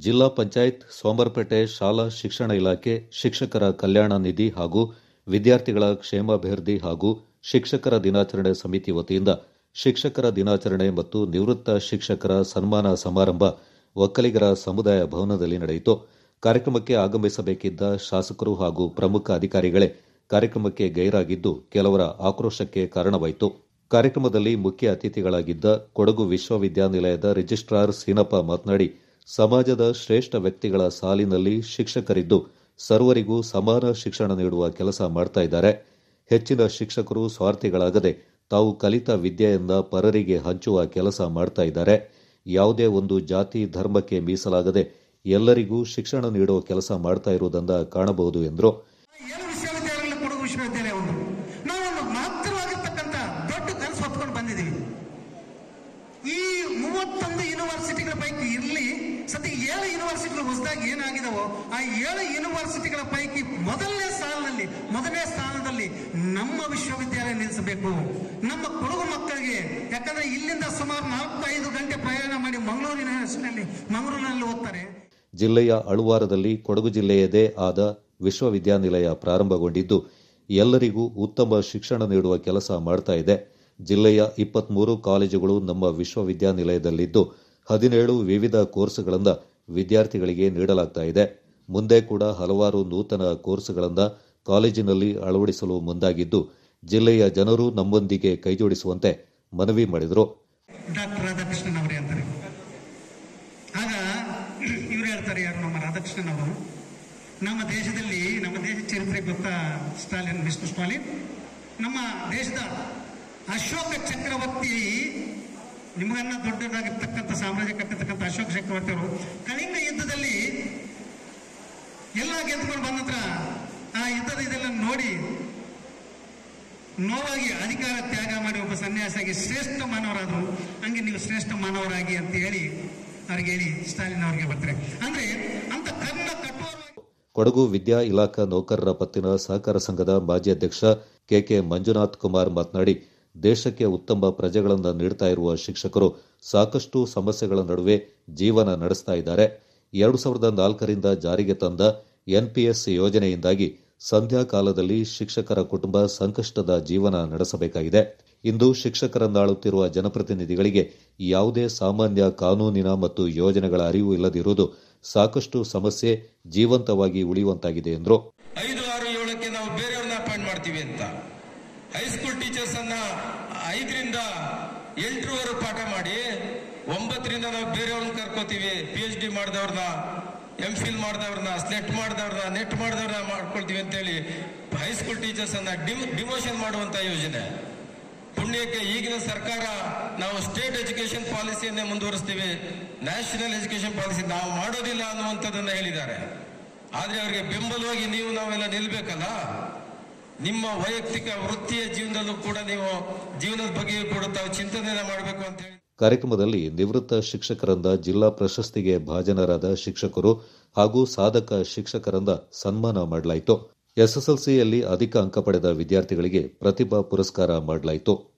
ಜಿಲ್ಲಾ ಪಂಚಾಯತ್ ಸೋಮರಪೇಟೆ ಶಾಲಾ ಶಿಕ್ಷಣ ಇಲಾಖೆ ಶಿಕ್ಷಕರ ಕಲ್ಯಾಣ ನಿಧಿ ಹಾಗೂ ವಿದ್ಯಾರ್ಥಿಗಳ ಕ್ಷೇಮಾಭಿವೃದ್ಧಿ ಹಾಗೂ ಶಿಕ್ಷಕರ ದಿನಾಚರಣೆ ಸಮಿತಿ ವತಿಯಿಂದ ಶಿಕ್ಷಕರ ದಿನಾಚರಣೆ ಮತ್ತು ನಿವೃತ್ತ ಶಿಕ್ಷಕರ ಸನ್ಮಾನ ಸಮಾರಂಭ ಒಕ್ಕಲಿಗರ ಸಮುದಾಯ ಭವನದಲ್ಲಿ ನಡೆಯಿತು ಕಾರ್ಯಕ್ರಮಕ್ಕೆ ಆಗಮಿಸಬೇಕಿದ್ದ ಶಾಸಕರು ಹಾಗೂ ಪ್ರಮುಖ ಅಧಿಕಾರಿಗಳೇ ಕಾರ್ಯಕ್ರಮಕ್ಕೆ ಗೈರಾಗಿದ್ದು ಕೆಲವರ ಆಕ್ರೋಶಕ್ಕೆ ಕಾರಣವಾಯಿತು ಕಾರ್ಯಕ್ರಮದಲ್ಲಿ ಮುಖ್ಯ ಅತಿಥಿಗಳಾಗಿದ್ದ ಕೊಡಗು ವಿಶ್ವವಿದ್ಯಾನಿಲಯದ ರಿಜಿಸ್ಟ್ರಾರ್ ಸೀನಪ್ಪ ಮಾತನಾಡಿ ಸಮಾಜದ ಶ್ರೇಷ್ಠ ವ್ಯಕ್ತಿಗಳ ಸಾಲಿನಲ್ಲಿ ಶಿಕ್ಷಕರಿದ್ದು ಸರ್ವರಿಗೂ ಸಮಾನ ಶಿಕ್ಷಣ ನೀಡುವ ಕೆಲಸ ಮಾಡ್ತಾ ಇದ್ದಾರೆ ಹೆಚ್ಚಿನ ಶಿಕ್ಷಕರು ಸ್ವಾರ್ಥಿಗಳಾಗದೆ ತಾವು ಕಲಿತ ವಿದ್ಯೆಯಿಂದ ಪರರಿಗೆ ಹಂಚುವ ಕೆಲಸ ಮಾಡ್ತಾ ಇದ್ದಾರೆ ಯಾವುದೇ ಒಂದು ಜಾತಿ ಧರ್ಮಕ್ಕೆ ಮೀಸಲಾಗದೆ ಎಲ್ಲರಿಗೂ ಶಿಕ್ಷಣ ನೀಡುವ ಕೆಲಸ ಮಾಡ್ತಾ ಇರುವುದನ್ನ ಕಾಣಬಹುದು ಎಂದರು ಏನು ವಿಶ್ವವಿದ್ಯಾಲಯಗಳು ಕೊಡಗು ವಿಶ್ವವಿದ್ಯಾಲಯ ಒಂದು ನಾವೊಂದು ಮಹತ್ತರವಾಗಿರ್ತಕ್ಕಂಥ ದೊಡ್ಡ ಕನಸು ಹೊತ್ಕೊಂಡು ಬಂದಿದ್ದೀವಿ ಈ ಮೂವತ್ತೊಂದು ಯೂನಿವರ್ಸಿಟಿಗಳ ಪೈಕಿ ಇರಲಿ ಸದ್ಯ ಏಳು ಯೂನಿವರ್ಸಿಟಿಗಳು ಹೊಸದಾಗಿ ಏನಾಗಿದಾವೋ ಆ ಏಳು ಯೂನಿವರ್ಸಿಟಿಗಳ ಪೈಕಿ ಮೊದಲನೇ ಸಾಲಿನಲ್ಲಿ ಮೊದಲನೇ ಸ್ಥಾನದಲ್ಲಿ ನಮ್ಮ ವಿಶ್ವವಿದ್ಯಾಲಯ ನಿಲ್ಲಿಸಬೇಕು ನಮ್ಮ ಕೊಡಗು ಮಕ್ಕಳಿಗೆ ಯಾಕಂದ್ರೆ ಇಲ್ಲಿಂದ ಸುಮಾರು ನಾಲ್ಕು ಐದು ಗಂಟೆ ಪ್ರಯಾಣ ಮಾಡಿ ಮಂಗಳೂರಿನ ಹೆಸರಿನಲ್ಲಿ ಮಂಗಳೂರಿನಲ್ಲಿ ಓದ್ತಾರೆ ಜಿಲ್ಲೆಯ ಅಳುವಾರದಲ್ಲಿ ಕೊಡಗು ಜಿಲ್ಲೆಯದೇ ಆದ ವಿಶ್ವವಿದ್ಯಾನಿಲಯ ಪ್ರಾರಂಭಗೊಂಡಿದ್ದು ಎಲ್ಲರಿಗೂ ಉತ್ತಮ ಶಿಕ್ಷಣ ನೀಡುವ ಕೆಲಸ ಮಾಡ್ತಾ ಇದೆ ಜಿಲ್ಲೆಯ ಇಪ್ಪತ್ಮೂರು ಕಾಲೇಜುಗಳು ನಮ್ಮ ವಿಶ್ವವಿದ್ಯಾನಿಲಯದಲ್ಲಿದ್ದು ಹದಿನೇಳು ವಿವಿಧ ಕೋರ್ಸ್ಗಳಿಂದ ವಿದ್ಯಾರ್ಥಿಗಳಿಗೆ ನೀಡಲಾಗ್ತಾ ಇದೆ ಮುಂದೆ ಕೂಡ ಹಲವಾರು ನೂತನ ಕೋರ್ಸ್ಗಳಿಂದ ಕಾಲೇಜಿನಲ್ಲಿ ಅಳವಡಿಸಲು ಮುಂದಾಗಿದ್ದು ಜಿಲ್ಲೆಯ ಜನರು ನಮ್ಮೊಂದಿಗೆ ಕೈಜೋಡಿಸುವಂತೆ ಮನವಿ ಮಾಡಿದರು ಡಾಕ್ಟರ್ ರಾಧಾಕೃಷ್ಣನ್ ಅವರೇ ಅಂತಾರೆ ಆಗ ಇವ್ರು ಹೇಳ್ತಾರೆ ಯಾರು ನಮ್ಮ ರಾಧಾಕೃಷ್ಣನ್ ಅವರು ನಮ್ಮ ದೇಶದಲ್ಲಿ ನಮ್ಮ ದೇಶ ಚರಿತ್ರೆ ಗೊತ್ತಾ ಸ್ಟಾಲಿನ್ ವಿಷ್ಣು ಸ್ಟಾಲಿನ್ ನಮ್ಮ ದೇಶದ ಅಶೋಕ ಚಕ್ರವರ್ತಿ ನಿಮಗನ್ನ ದೊಡ್ಡದಾಗಿರ್ತಕ್ಕಂಥ ಸಾಮ್ರಾಜ್ಯ ಕಟ್ಟಿರ್ತಕ್ಕಂಥ ಅಶೋಕ ಚಕ್ರವರ್ತಿ ಅವರು ಕಳಿಂಗ ಯುದ್ಧದಲ್ಲಿ ಎಲ್ಲ ಗೆದ್ದುಕೊಂಡು ಬಂದ ನಂತರ ಆ ಯುದ್ಧದ ಇದೆಲ್ಲ ನೋಡಿ ನೋವಾಗಿ ಅಧಿಕಾರ ತ್ಯಾಗ ಮಾಡಿ ಒಬ್ಬ ಸನ್ಯಾಸಿಯಾಗಿ ಶ್ರೇಷ್ಠ ಮಾನವರಾದರು ಹಂಗೆ ನೀವು ಶ್ರೇಷ್ಠ ಮಾನವರಾಗಿ ಅಂತ ಹೇಳಿ ಅವ್ರಿಗೆ ಹೇಳಿ ಸ್ಟಾಲಿನ್ ಅವ್ರಿಗೆ ಬರ್ತಾರೆ ಅಂದ್ರೆ ಅಂತ ಕರ್ಣ ಕಠೋರವಾಗಿ ಕೊಡಗು ವಿದ್ಯಾ ಇಲಾಖಾ ನೌಕರರ ಪತ್ತಿನ ಸಹಕಾರ ಸಂಘದ ಮಾಜಿ ಅಧ್ಯಕ್ಷ ಕೆಕೆ ಮಂಜುನಾಥ್ ಕುಮಾರ್ ಮಾತನಾಡಿ ದೇಶಕ್ಕೆ ಉತ್ತಮ ಪ್ರಜೆಗಳನ್ನು ನೀಡ್ತಾ ಇರುವ ಶಿಕ್ಷಕರು ಸಾಕಷ್ಟು ಸಮಸ್ಯೆಗಳ ನಡುವೆ ಜೀವನ ನಡೆಸ್ತಾ ಇದ್ದಾರೆ ಎರಡು ಸಾವಿರದ ನಾಲ್ಕರಿಂದ ಜಾರಿಗೆ ತಂದ ಎನ್ಪಿಎಸ್ ಯೋಜನೆಯಿಂದಾಗಿ ಸಂಧ್ಯಾ ಕಾಲದಲ್ಲಿ ಶಿಕ್ಷಕರ ಕುಟುಂಬ ಸಂಕಷ್ಟದ ಜೀವನ ನಡೆಸಬೇಕಾಗಿದೆ ಇಂದು ಶಿಕ್ಷಕರನ್ನಾಳುತ್ತಿರುವ ಜನಪ್ರತಿನಿಧಿಗಳಿಗೆ ಯಾವುದೇ ಸಾಮಾನ್ಯ ಕಾನೂನಿನ ಮತ್ತು ಯೋಜನೆಗಳ ಅರಿವು ಇಲ್ಲದಿರುವುದು ಸಾಕಷ್ಟು ಸಮಸ್ಯೆ ಜೀವಂತವಾಗಿ ಉಳಿಯುವಂತಾಗಿದೆ ಎಂದರು ಐದು ಆರು ಏಳಕ್ಕೆ ನಾವು ಬೇರೆಯವ್ರನ್ನ ಅಪಾಯಿಂಟ್ ಮಾಡ್ತೀವಿ ಅಂತ ಹೈಸ್ಕೂಲ್ ಟೀಚರ್ಸ್ ಅನ್ನ ಐದರಿಂದ ಎಂಟರವರೆಗೂ ಪಾಠ ಮಾಡಿ ಒಂಬತ್ತರಿಂದ ನಾವು ಬೇರೆಯವ್ರನ್ನ ಕರ್ಕೋತೀವಿ ಪಿ ಎಚ್ ಡಿ ಮಾಡಿದವ್ರನ್ನ ಎಂ ಫಿಲ್ ಮಾಡಿದವ್ರನ್ನ ಸ್ಲೆಟ್ ಮಾಡಿದವ್ರನ್ನ ನೆಟ್ ಮಾಡಿದವ್ರನ್ನ ಮಾಡ್ಕೊಳ್ತೀವಿ ಅಂತೇಳಿ ಹೈಸ್ಕೂಲ್ ಟೀಚರ್ಸ್ ಅನ್ನ ಡಿಮೋಷನ್ ಮಾಡುವಂತ ಯೋಜನೆ ಪುಣ್ಯಕ್ಕೆ ಈಗಿನ ಸರ್ಕಾರ ನಾವು ಸ್ಟೇಟ್ ಎಜುಕೇಶನ್ ಪಾಲಿಸಿಯನ್ನೇ ಮುಂದುವರಿಸ್ತೀವಿ ನ್ಯಾಷನಲ್ ಎಜುಕೇಶನ್ ಪಾಲಿಸಿ ನಾವು ಮಾಡೋದಿಲ್ಲ ಅನ್ನುವಂಥದ್ದನ್ನ ಹೇಳಿದ್ದಾರೆ ಆದ್ರೆ ಅವರಿಗೆ ಬೆಂಬಲವಾಗಿ ನೀವು ನಾವೆಲ್ಲ ನಿಲ್ಬೇಕಲ್ಲ ನಿಮ್ಮ ವೈಯಕ್ತಿಕ ವೃತ್ತಿಯ ಜೀವನದಲ್ಲೂ ಕೂಡ ನೀವು ಜೀವನದ ಬಗ್ಗೆಯೂ ಕೂಡ ತಾವು ಚಿಂತನೆಯನ್ನ ಮಾಡಬೇಕು ಅಂತ ಹೇಳಿ ಕಾರ್ಯಕ್ರಮದಲ್ಲಿ ನಿವೃತ್ತ ಶಿಕ್ಷಕರಿಂದ ಜಿಲ್ಲಾ ಪ್ರಶಸ್ತಿಗೆ ಭಾಜನರಾದ ಶಿಕ್ಷಕರು ಹಾಗೂ ಸಾಧಕ ಶಿಕ್ಷಕರಿಂದ ಸನ್ಮಾನ ಮಾಡಲಾಯಿತು ಎಸ್ಎಸ್ಎಲ್ಸಿಯಲ್ಲಿ ಅಧಿಕ ಅಂಕ ಪಡೆದ ವಿದ್ಯಾರ್ಥಿಗಳಿಗೆ ಪ್ರತಿಭಾ ಪುರಸ್ಕಾರ ಮಾಡಲಾಯಿತು